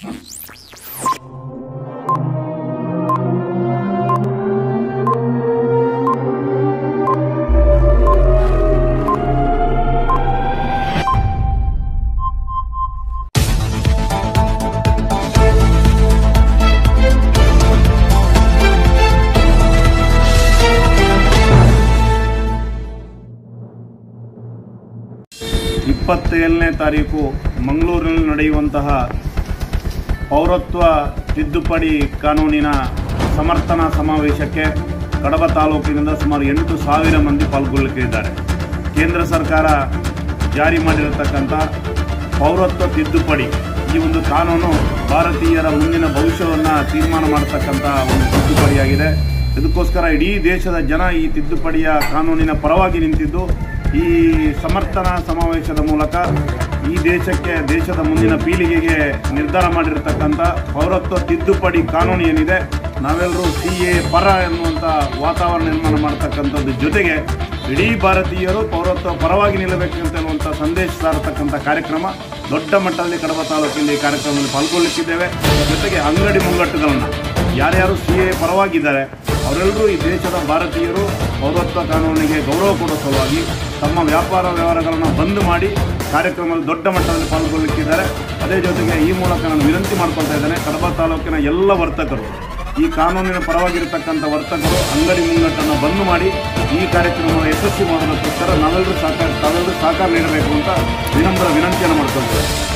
ಇಪ್ಪತ್ತೇಳನೇ ತಾರೀಕು ಮಂಗಳೂರಿನಲ್ಲಿ ನಡೆಯುವಂತಹ ಪೌರತ್ವ ತಿದ್ದುಪಡಿ ಕಾನೂನಿನ ಸಮರ್ಥನಾ ಸಮಾವೇಶಕ್ಕೆ ಕಡಬ ತಾಲೂಕಿನಿಂದ ಸುಮಾರು ಎಂಟು ಸಾವಿರ ಮಂದಿ ಪಾಲ್ಗೊಳ್ಳಲಿಕ್ಕಿದ್ದಾರೆ ಕೇಂದ್ರ ಸರ್ಕಾರ ಜಾರಿ ಮಾಡಿರತಕ್ಕಂಥ ಪೌರತ್ವ ತಿದ್ದುಪಡಿ ಈ ಒಂದು ಕಾನೂನು ಭಾರತೀಯರ ಮುಂದಿನ ಭವಿಷ್ಯವನ್ನು ತೀರ್ಮಾನ ಮಾಡತಕ್ಕಂಥ ಒಂದು ತಿದ್ದುಪಡಿಯಾಗಿದೆ ಇದಕ್ಕೋಸ್ಕರ ಇಡೀ ದೇಶದ ಜನ ಈ ತಿದ್ದುಪಡಿಯ ಕಾನೂನಿನ ಪರವಾಗಿ ನಿಂತಿದ್ದು ಈ ಸಮರ್ಥನಾ ಸಮಾವೇಶದ ಮೂಲಕ ಈ ದೇಶಕ್ಕೆ ದೇಶದ ಮುಂದಿನ ಪೀಳಿಗೆಗೆ ನಿರ್ಧಾರ ಮಾಡಿರ್ತಕ್ಕಂಥ ಪೌರತ್ವ ತಿದ್ದುಪಡಿ ಕಾನೂನು ಏನಿದೆ ನಾವೆಲ್ಲರೂ ಸಿ ಎ ಪರ ಎನ್ನುವಂಥ ವಾತಾವರಣ ನಿರ್ಮಾಣ ಮಾಡ್ತಕ್ಕಂಥದ್ದು ಜೊತೆಗೆ ಇಡೀ ಭಾರತೀಯರು ಪೌರತ್ವ ಪರವಾಗಿ ನಿಲ್ಲಬೇಕಂತ ಹೇಳುವಂಥ ಸಂದೇಶ ಸಾರತಕ್ಕಂಥ ಕಾರ್ಯಕ್ರಮ ದೊಡ್ಡ ಮಟ್ಟದಲ್ಲಿ ಕಡಬ ತಾಲೂಕಿನಲ್ಲಿ ಈ ಕಾರ್ಯಕ್ರಮದಲ್ಲಿ ಪಾಲ್ಗೊಳ್ಳುತ್ತಿದ್ದೇವೆ ಜೊತೆಗೆ ಅಂಗಡಿ ಮುಂಗಟ್ಟುಗಳನ್ನು ಯಾರ್ಯಾರು ಸಿ ಎ ಪರವಾಗಿದ್ದಾರೆ ಅವರೆಲ್ಲರೂ ಈ ದೇಶದ ಭಾರತೀಯರು ಪೌರತ್ವ ಕಾನೂನಿಗೆ ಗೌರವ ಕೊಡೋ ಸಲುವಾಗಿ ತಮ್ಮ ವ್ಯಾಪಾರ ವ್ಯವಹಾರಗಳನ್ನು ಬಂದ್ ಮಾಡಿ ಕಾರ್ಯಕ್ರಮದಲ್ಲಿ ದೊಡ್ಡ ಮಟ್ಟದಲ್ಲಿ ಪಾಲ್ಗೊಳ್ಳಲಿಕ್ಕಿದ್ದಾರೆ ಅದೇ ಜೊತೆಗೆ ಈ ಮೂಲಕ ನಾನು ವಿನಂತಿ ಮಾಡ್ಕೊಳ್ತಾ ಇದ್ದೇನೆ ಕಡಬ ತಾಲೂಕಿನ ಎಲ್ಲ ವರ್ತಕರು ಈ ಕಾನೂನಿನ ಪರವಾಗಿರತಕ್ಕಂಥ ವರ್ತಕರು ಅಂಗಡಿ ಮುಂಗಟ್ಟನ್ನು ಬಂದ್ ಮಾಡಿ ಈ ಕಾರ್ಯಕ್ರಮವನ್ನು ಯಶಸ್ವಿ ಮಾಡೋದಕ್ಕೋಸ್ಕರ ನಾವೆಲ್ಲರೂ ಸಹಕಾರ ತಾವೆಲ್ಲರೂ ಸಹಕಾರ ನೀಡಬೇಕು ಅಂತ ವಿನಮ್ರ ವಿನಂತಿಯನ್ನು ಮಾಡ್ಕೊಳ್ತೇವೆ